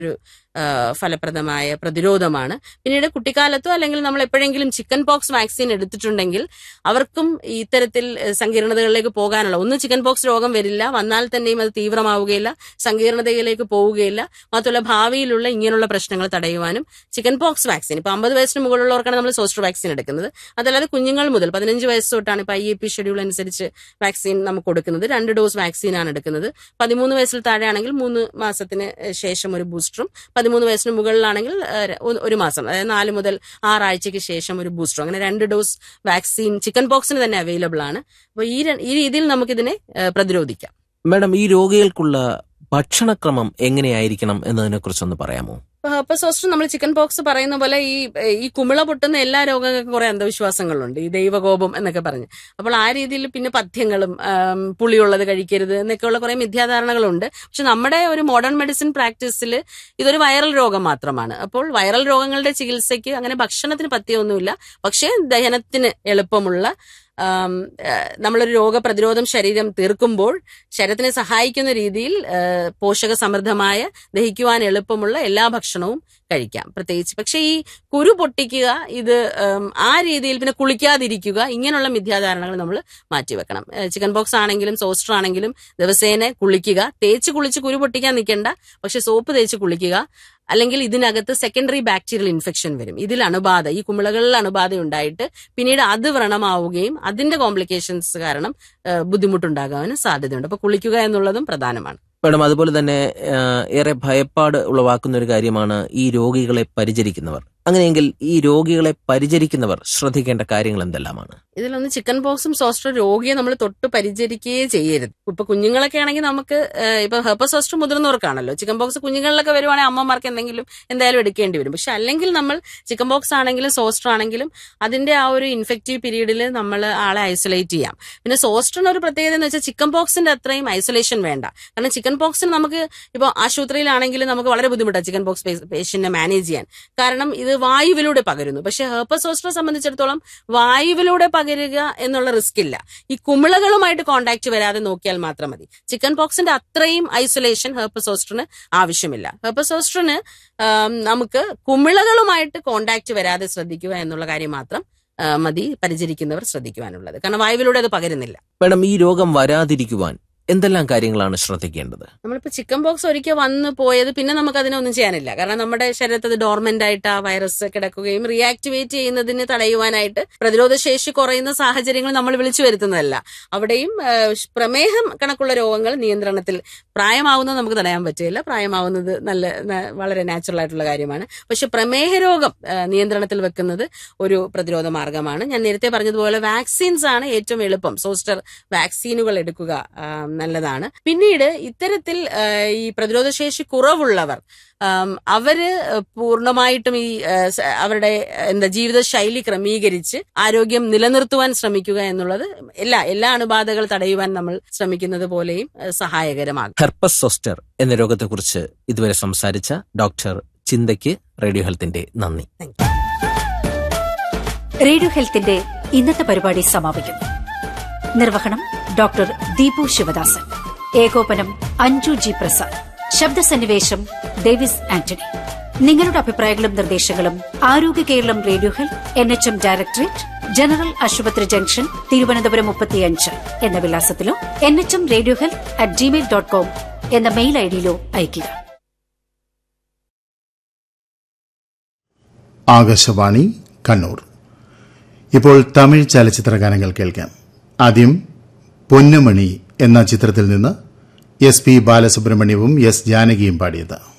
ഒരു ആ, ഫലപ്രദമായ പ്രതിരോധമാണ് പിന്നീട് കുട്ടിക്കാലത്തോ അല്ലെങ്കിൽ നമ്മൾ എപ്പോഴെങ്കിലും ചിക്കൻ പോക്സ് വാക്സിൻ എടുത്തിട്ടുണ്ടെങ്കിൽ അവർക്കും ഇത്തരത്തിൽ ഏഹ്, സങ്കീർണതകളിലേക്ക് പോകാനുള്ള ഒന്ന് ചിക്കൻ പോക്സ് രോഗം വരില്ല വന്നാൽ തന്നെയും അത് തീവ്രമാവുകയില്ല സങ്കീർണതയിലേക്ക് പോവുകയില്ല മാത്രമല്ല ഭാവിയിലുള്ള ഇങ്ങനെയുള്ള പ്രശ്നങ്ങൾ തടയുവാനും ചിക്കൻ പോക്സ് വാക്സിൻ ഇപ്പൊ അമ്പത് വയസ്സിന് മുകളിലുള്ളവർക്കാണ് നമ്മൾ സോസ്റ്റർ വാക്സിൻ എടുക്കുന്നത് അതല്ലാതെ കുഞ്ഞുങ്ങൾ മുതൽ പതിനഞ്ച് വയസ്സ് തൊട്ടാണ് ഇപ്പൊ ഐ എ പി ഷെഡ്യൂൾ അനുസരിച്ച് വാക്സിൻ നമുക്ക് കൊടുക്കുന്നത് രണ്ട് ഡോസ് വാക്സിനാണ് എടുക്കുന്നത് പതിമൂന്ന് വയസ്സിൽ താഴെയാണെങ്കിൽ മൂന്ന് മാസത്തിന് ശേഷം ഒരു ബൂസ്റ്ററും പതിമൂന്ന് വയസ്സിന് മുകളിലാണെങ്കിൽ ഏഹ്, ഒരു- ഒരു മാസം അതായത് നാല് മുതൽ ആറാഴ്ചയ്ക്ക് ശേഷം ഒരു ബൂസ്റ്ററും അങ്ങനെ രണ്ട് ഡോസ് വാക്സിൻ ചിക്കൻ പോക്സിന് തന്നെ അവൈലബിൾ ആണ് അപ്പോൾ ഈ ര- ഈ രീതിയിൽ നമുക്കിതിനെ ഏഹ്, പ്രതിരോധിക്കാം മാഡം ഈ രോഗികൾക്കുള്ള ഭക്ഷണക്രമം എങ്ങനെയായിരിക്കണം എന്നതിനെ കുറിച്ചൊന്ന് പറയാമോ അപ്പൊ സോസ്റ്റർ നമ്മൾ ചിക്കൻ പോക്സ് പറയുന്ന പോലെ ഈ ഈ കുമിള പൊട്ടുന്ന എല്ലാ രോഗങ്ങൾക്കും കുറെ അന്ധവിശ്വാസങ്ങളുണ്ട് ഈ ദൈവകോപം എന്നൊക്കെ പറഞ്ഞ് അപ്പോൾ ആ രീതിയിൽ പിന്നെ പഥ്യങ്ങളും ആം, പുളിയുള്ളത് കഴിക്കരുത് എന്നൊക്കെയുള്ള കുറെ മിഥ്യാധാരണകളുണ്ട് പക്ഷെ നമ്മുടെ ഒരു മോഡേൺ മെഡിസിൻ പ്രാക്ടീസിൽ ഇതൊരു വൈറൽ രോഗം മാത്രമാണ് അപ്പോൾ വൈറൽ രോഗങ്ങളുടെ ചികിത്സയ്ക്ക് അങ്ങനെ ഭക്ഷണത്തിന് പഥ്യമൊന്നുമില്ല പക്ഷേ ദഹനത്തിന് എളുപ്പമുള്ള ആം, ഏഹ്, നമ്മളൊരു രോഗപ്രതിരോധം ശരീരം തീർക്കുമ്പോൾ ശരീരത്തിനെ സഹായിക്കുന്ന രീതിയിൽ ഏഹ്, പോഷക സമൃദ്ധമായ ദഹിക്കുവാൻ എളുപ്പമുള്ള എല്ലാ ഭക്ഷണവും കഴിക്കാം പ്രത്യേകിച്ച് പക്ഷെ ഈ കുരു പൊട്ടിക്കുക ഇത് ഉം, ആ രീതിയിൽ പിന്നെ കുളിക്കാതിരിക്കുക ഇങ്ങനെയുള്ള മിഥ്യാധാരണകൾ നമ്മൾ മാറ്റിവെക്കണം ഏഹ്, ചിക്കൻ ബോക്സ് ആണെങ്കിലും സോസ്റ്റർ ആണെങ്കിലും ദിവസേന കുളിക്കുക തേച്ച് കുളിച്ച് കുരു പൊട്ടിക്കാൻ നിൽക്കേണ്ട പക്ഷെ സോപ്പ് തേച്ച് കുളിക്കുക അല്ലെങ്കിൽ ഇതിനകത്ത് സെക്കൻഡറി ബാക്ടീരിയൽ ഇൻഫെക്ഷൻ വരും ഇതിൽ അണുബാധ ഈ കുമിളകളിൽ അണുബാധ ഉണ്ടായിട്ട് പിന്നീട് അത് വ്രണമാവുകയും അതിന്റെ കോംപ്ലിക്കേഷൻസ് കാരണം ഏഹ്, ബുദ്ധിമുട്ടുണ്ടാകാനും സാധ്യതയുണ്ട് അപ്പൊ കുളിക്കുക എന്നുള്ളതും പ്രധാനമാണ് മാഡം അതുപോലെ തന്നെ ആ, ഏറെ ഭയപ്പാട് ഉളവാക്കുന്ന ഒരു കാര്യമാണ് ഈ രോഗികളെ പരിചരിക്കുന്നവർ അങ്ങനെയെങ്കിൽ ഈ രോഗികളെ പരിചരിക്കുന്നവർ ശ്രദ്ധിക്കേണ്ട കാര്യങ്ങൾ എന്തെല്ലാമാണ് ഇതിലൊന്ന് ചിക്കൻ പോക്സും സോസ്റ്റർ രോഗിയെ നമ്മൾ തൊട്ട് പരിചരിക്കുകയേ ചെയ്യരുത് ഇപ്പൊ കുഞ്ഞുങ്ങളൊക്കെ ആണെങ്കിൽ നമുക്ക് ഏഹ്, ഇപ്പൊ ഹെപ്പ സോസ്റ്റർ മുതിർന്നവർക്കാണല്ലോ ചിക്കൻ പോക്സ് കുഞ്ഞുങ്ങളിലൊക്കെ വരുവാണെങ്കിൽ അമ്മമാർക്ക് എന്തെങ്കിലും എന്തായാലും എടുക്കേണ്ടി വരും പക്ഷെ അല്ലെങ്കിൽ നമ്മൾ ചിക്കൻ പോക്സ് ആണെങ്കിലും സോസ്റ്റർ ആണെങ്കിലും അതിന്റെ ആ ഒരു ഇൻഫെക്റ്റീവ് പീരീഡിൽ നമ്മൾ ആളെ ഐസൊലേറ്റ് ചെയ്യാം പിന്നെ സോസ്റ്ററിന് ഒരു പ്രത്യേകത എന്ന് വെച്ചാൽ ചിക്കൻ പോക്സിന്റെ അത്രയും ഐസൊലേഷൻ വേണ്ട കാരണം ചിക്കൻ പോക്സിന് നമുക്ക് ഇപ്പോൾ ആശുപത്രിയിലാണെങ്കിലും നമുക്ക് വളരെ ബുദ്ധിമുട്ടാണ് ചിക്കൻ പോക്സ് പേഷ്യന്റിനെ മാനേജ് ചെയ്യാൻ കാരണം ഇത് വായുവിലൂടെ പകരുന്നു പക്ഷെ ഹെർപ്പസ് സോസ്റ്ററെ സംബന്ധിച്ചിടത്തോളം വായുവിലൂടെ പകരുക എന്നുള്ള റിസ്ക് ഇല്ല ഈ കുമിളകളുമായിട്ട് കോണ്ടാക്ട് വരാതെ നോക്കിയാൽ മാത്രം മതി ചിക്കൻ പോക്സിന്റെ അത്രയും ഐസൊലേഷൻ ഹെർപ്പസ് സോസ്റ്ററിന് ആവശ്യമില്ല ഹെർപ്പസ് സോസ്റ്ററിന് ആം, നമുക്ക് കുമിളകളുമായിട്ട് കോണ്ടാക്ട് വരാതെ ശ്രദ്ധിക്കുക എന്നുള്ള കാര്യം മാത്രം ആ, മതി പരിചരിക്കുന്നവർ ശ്രദ്ധിക്കുവാനുള്ളത് കാരണം വായുവിലൂടെ അത് പകരുന്നില്ല മാഡം ഈ രോഗം വരാതിരിക്കുവാൻ എന്തെല്ലാം കാര്യങ്ങളാണ് ശ്രദ്ധിക്കേണ്ടത് നമ്മളിപ്പോ ചിക്കൻ ബോക്സ് ഒരിക്കൽ വന്നു പോയത് പിന്നെ നമുക്ക് അതിനൊന്നും ചെയ്യാനില്ല കാരണം നമ്മുടെ ശരീരത്തിൽ അത് ഡോർമെന്റ് ആയിട്ട് ആ വൈറസ് കിടക്കുകയും റീആക്ടിവേറ്റ് ചെയ്യുന്നതിന് തടയുവാനായിട്ട് പ്രതിരോധ ശേഷി കുറയുന്ന സാഹചര്യങ്ങൾ നമ്മൾ വിളിച്ചു വരുത്തുന്നതല്ല അവിടെയും ആ, പ്രമേഹം കണക്കുള്ള രോഗങ്ങൾ നിയന്ത്രണത്തിൽ പ്രായമാവുന്നത് നമുക്ക് തടയാൻ പറ്റില്ല പ്രായമാവുന്നത് നല്ല ന- വളരെ നാച്ചുറൽ ആയിട്ടുള്ള കാര്യമാണ് പക്ഷെ പ്രമേഹ രോഗം ആ, നിയന്ത്രണത്തിൽ വെക്കുന്നത് ഒരു പ്രതിരോധ മാർഗമാണ് ഞാൻ നേരത്തെ പറഞ്ഞതുപോലെ വാക്സിൻസ് ആണ് ഏറ്റവും എളുപ്പം സോസ്റ്റർ വാക്സിനുകൾ എടുക്കുക ആ, നല്ലതാണ് പിന്നീട് ഇത്തരത്തിൽ ആ, ഈ പ്രതിരോധശേഷി കുറവുള്ളവർ ആം, അവര് പൂർണ്ണമായിട്ടും ഈ ആ, സ- അവരുടെ എന്താ ജീവിതശൈലി ക്രമീകരിച്ച് ആരോഗ്യം നിലനിർത്തുവാൻ ശ്രമിക്കുക എന്നുള്ളത് എല്ലാ എല്ലാ അണുബാധകൾ തടയുവാൻ നമ്മൾ ശ്രമിക്കുന്നത് പോലെയും ആ, സഹായകരമാകും ഹെർപ്പസ് സോസ്റ്റർ എന്ന രോഗത്തെക്കുറിച്ച് ഇതുവരെ സംസാരിച്ച ഡോക്ടർ ചിന്തയ്ക്ക് റേഡിയോ ഹെൽത്തിന്റെ നന്ദി റേഡിയോ ഹെൽത്തിന്റെ ഇന്നത്തെ പരിപാടി സമാപിക്കുന്നു നിർവഹണം ഡോക്ടർ ദീപു ശിവദാസൻ ഏകോപനം അഞ്ജു ജി പ്രസാദ് ശബ്ദസന്നിവേശം ഡേവിസ് ആന്റണി നിങ്ങളുടെ അഭിപ്രായങ്ങളും നിർദ്ദേശങ്ങളും Arogya Keralam radio health N H M directorate general ആശുപത്രി ജംഗ്ഷൻ തിരുവനന്തപുരം മുപ്പത്തിയഞ്ച് എന്ന വിലാസത്തിലോ N H M radio health at gmail dot com എന്ന മെയിൽ ഐഡിയിലോ അയയ്ക്കുക ആകാശവാണി കണ്ണൂർ ഇപ്പോൾ തമിഴ് ചലച്ചിത്ര ഗാനങ്ങൾ കേൾക്കാം ആദ്യം പൊന്നുമണി എന്ന ചിത്രത്തിൽ നിന്ന് എസ് പി ബാലസുബ്രഹ്മണ്യവും എസ് ജാനകിയും പാടിയത്